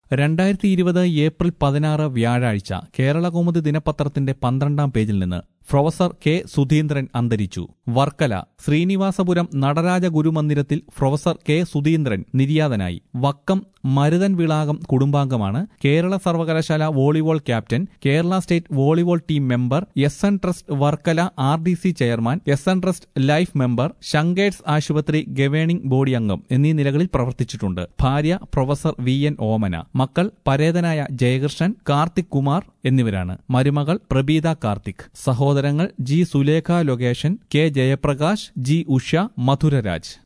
രണ്ടായിരത്തി ഇരുപത് ഏപ്രിൽ പതിനാറ് വ്യാഴാഴ്ച കേരളകൗമുദി ദിനപത്രത്തിന്റെ പന്ത്രണ്ടാം പേജിൽ നിന്ന് പ്രൊഫസർ കെ സുധീന്ദ്രൻ അന്തരിച്ചു വർക്കല ശ്രീനിവാസപുരം നടരാജ ഗുരുമന്ദിരത്തിൽ പ്രൊഫസർ കെ സുധീന്ദ്രൻ നിര്യാതനായി വക്കം മരുതൻ വിളാകം കുടുംബാംഗമാണ് കേരള സർവകലാശാല volleyball captain Kerala state volleyball team member S N trust Varkala R D C chairman S N trust life member Sankers ആശുപത്രി ഗവേണിംഗ് ബോഡി അംഗം എന്നീ നിലകളിൽ പ്രവർത്തിച്ചിട്ടുണ്ട് ഭാര്യ പ്രൊഫസർ വി എൻ ഓമന മക്കൾ പരേതനായ ജയകൃഷ്ണൻ കാർത്തിക് കുമാർ എന്നിവരാണ് മരുമകൾ പ്രബീത കാർത്തിക് സഹോദരങ്ങൾ ജി സുലേഖ ലൊകേഷൻ കെ ജയപ്രകാശ് ജി ഉഷ മധുരരാജ്